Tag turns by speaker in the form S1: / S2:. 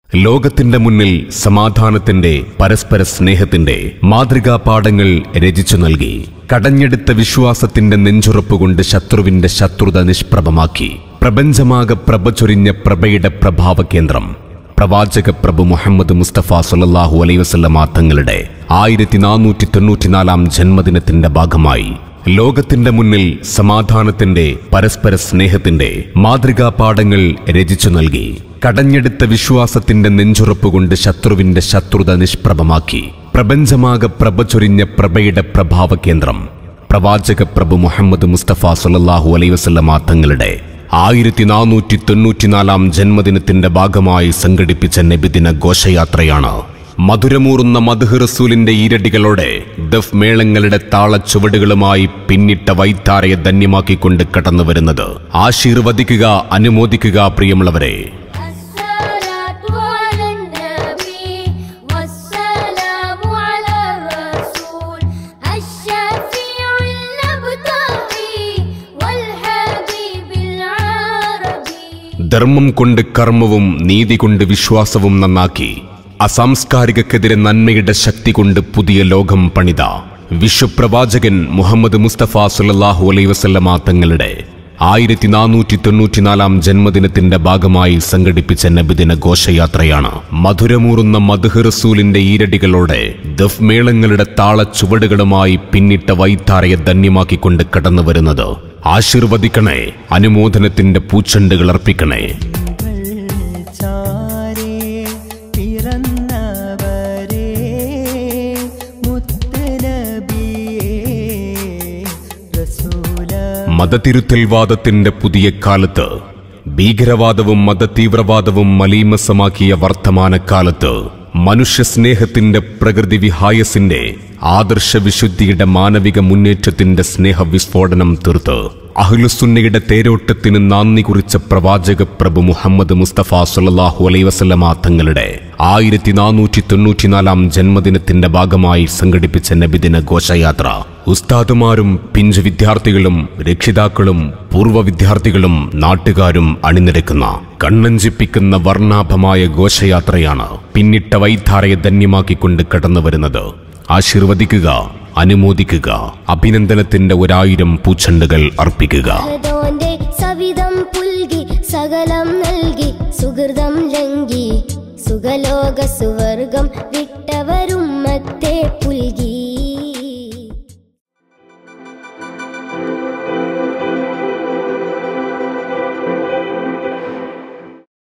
S1: ലോകത്തിന്റെ മുന്നിൽ സമാധാനത്തിന്റെ പരസ്പര സ്നേഹത്തിന്റെ മാതൃകാ പാഠങ്ങൾ രചിച്ചു നൽകി കടഞ്ഞെടുത്ത വിശ്വാസത്തിന്റെ നെഞ്ചുറപ്പുകൊണ്ട് ശത്രുവിന്റെ ശത്രുത നിഷ്പ്രഭമാക്കി പ്രപഞ്ചമാകെ പ്രഭ ചൊരിഞ്ഞ പ്രഭയുടെ പ്രഭാവ കേന്ദ്രം പ്രവാചക പ്രഭു മുഹമ്മദ് മുസ്തഫ സുലല്ലാഹു അലൈ വസല്ലമ തങ്ങളുടെ ആയിരത്തി നാനൂറ്റി തൊണ്ണൂറ്റിനാലാം ജന്മദിനത്തിന്റെ ഭാഗമായി ലോകത്തിന്റെ മുന്നിൽ സമാധാനത്തിന്റെ പരസ്പര സ്നേഹത്തിന്റെ മാതൃകാ പാഠങ്ങൾ രചിച്ചു നൽകി കടഞ്ഞെടുത്ത വിശ്വാസത്തിന്റെ നെഞ്ചുറപ്പുകൊണ്ട് ശത്രുവിന്റെ ശത്രുത നിഷ്പ്രഭമാക്കി പ്രപഞ്ചമാകെ പ്രഭ ചൊരിഞ്ഞ പ്രഭയുടെ പ്രഭാവ കേന്ദ്രം പ്രവാചക പ്രഭു മുഹമ്മദ് മുസ്തഫ സുലല്ലാഹു അലൈ വസല്ലമ തങ്ങളുടെ ആയിരത്തി നാനൂറ്റി തൊണ്ണൂറ്റിനാലാം ജന്മദിനത്തിന്റെ ഭാഗമായി സംഘടിപ്പിച്ച നബിദിന ഘോഷയാത്രയാണ് മധുരമൂറുന്ന മധുഹ് റസൂലിന്റെ ഈരടികളോടെ ദഫ് മേളങ്ങളുടെ താളച്ചുവടുകളുമായി പിന്നിട്ട വൈത്താരയെ ധന്യമാക്കിക്കൊണ്ട് കടന്നു വരുന്നത് ആശീർവദിക്കുക അനുമോദിക്കുക പ്രിയമുള്ളവരെ
S2: الصلاة على النبي والسلام على الرسول الشفيع المبتغي والحبيب العربي
S1: ധർമ്മം കൊണ്ട് കർമ്മവും നീതി കൊണ്ട് വിശ്വാസവും നന്നാക്കി അസാംസ്കാരികക്കെതിരെ നന്മയുടെ ശക്തി കൊണ്ട് പുതിയ ലോകം പണിത വിശ്വപ്രവാചകൻ മുഹമ്മദ് മുസ്തഫ സുലല്ലാഹു അലൈ വസല്ലമ തങ്ങളുടെ ആയിരത്തി നാനൂറ്റി തൊണ്ണൂറ്റിനാലാം ജന്മദിനത്തിന്റെ ഭാഗമായി സംഘടിപ്പിച്ച നബിദിന ഘോഷയാത്രയാണ് മധുരമൂറുന്ന മധുഹ് റസൂലിന്റെ ഈരടികളോടെ ദഫ് മേളങ്ങളുടെ താളച്ചുവടുകളുമായി പിന്നിട്ട വൈത്താരയെ ധന്യമാക്കിക്കൊണ്ട് കടന്നു വരുന്നത് ആശീർവദിക്കണേ അനുമോദനത്തിന്റെ പൂച്ചെണ്ടുകൾ അർപ്പിക്കണേ
S3: ചാരേ പിറന്നവരേ മുത്തനബിയേ റസൂല
S1: മതതിരുത്തൽവാദത്തിന്റെ പുതിയ കാലത്ത് ഭീകരവാദവും മതതീവ്രവാദവും മലീമസമാക്കിയ വർത്തമാനക്കാലത്ത് മനുഷ്യസ്നേഹത്തിന്റെ പ്രകൃതി വിഹായസിന്റെ ആദർശവിശുദ്ധിയുടെ മാനവിക മുന്നേറ്റത്തിന്റെ സ്നേഹവിസ്ഫോടനം തീർത്ത് അഹ്ലുസുന്നയുടെ തേരോട്ടത്തിന് നാന്ദി കുറിച്ച പ്രവാചക പ്രഭു മുഹമ്മദ് മുസ്തഫ സുലല്ലാഹു അലൈ വസല്ലമ തങ്ങളുടെ ആയിരത്തി നാനൂറ്റി തൊണ്ണൂറ്റിനാലാം ജന്മദിനത്തിന്റെ ഭാഗമായി സംഘടിപ്പിച്ച നബിദിന ഘോഷയാത്ര ഉസ്താദുമാരും പിഞ്ചു വിദ്യാർത്ഥികളും രക്ഷിതാക്കളും പൂർവ്വ വിദ്യാർത്ഥികളും നാട്ടുകാരും അണിനിരക്കുന്ന കണ്ണഞ്ചിപ്പിക്കുന്ന വർണ്ണാഭമായ ഘോഷയാത്രയാണ് പിന്നിട്ട വൈധാരയെ ധന്യമാക്കിക്കൊണ്ട് കടന്നു വരുന്നത് ആശീർവദിക്കുക അനുമോദിക്കുക അഭിനന്ദനത്തിന്റെ ഒരായിരം പൂച്ചെണ്ടുകൾ അർപ്പിക്കുക
S2: ഭഗതോന്റെ സവിധം പുൽകി സകലം നൽകി സുഹൃതം ലംഘി സുഖലോക സുവർഗം വിട്ടവരുമ്മത്തെ പുൽകി